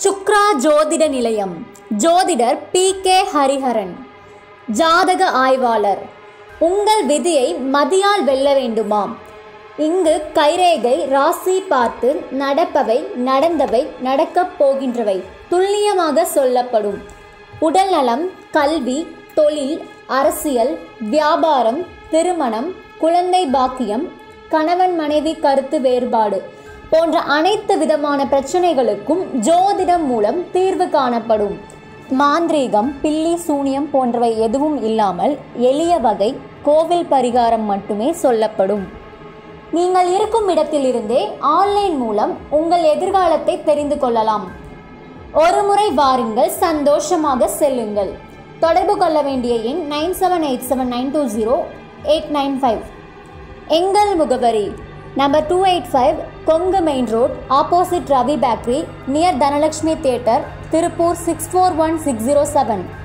சுக்ரா ஜோதிட நிலையம் ஜோதிடர் பி கே ஹரிஹரன் ஜாதக ஆய்வாளர் உங்கள் விதியை மதியால் வெல்ல வேண்டுமாம் இங்கு கைரேகை ராசி பார்த்து நடப்பவை நடந்தவை நடக்கப் போகின்றவை துல்லியமாக சொல்லப்படும் உடல்நலம் கல்வி தொழில் அரசியல் வியாபாரம் திருமணம் குழந்தை பாக்கியம் கணவன் மனைவி கருத்து வேறுபாடு போன்ற அனைத்து விதமான பிரச்சனைகளுக்கும் ஜோதிடம் மூலம் தீர்வு காணப்படும் மாந்திரீகம் பில்லி சூனியம் போன்றவை எதுவும் இல்லாமல் எளிய வகை கோவில் பரிகாரம் மட்டுமே சொல்லப்படும் நீங்கள் இருக்கும் இடத்திலிருந்தே ஆன்லைன் மூலம் உங்கள் எதிர்காலத்தை தெரிந்து கொள்ளலாம் ஒருமுறை வாருங்கள் சந்தோஷமாக செல்லுங்கள் தொடர்பு கொள்ள வேண்டிய எண் nine seven eight seven nine two zero eight nine five எங்கள் முகவரி number two eight five Kongu main road opposite Ravi bakery near Dhanalakshmi theatre Tiruppur six four one six zero seven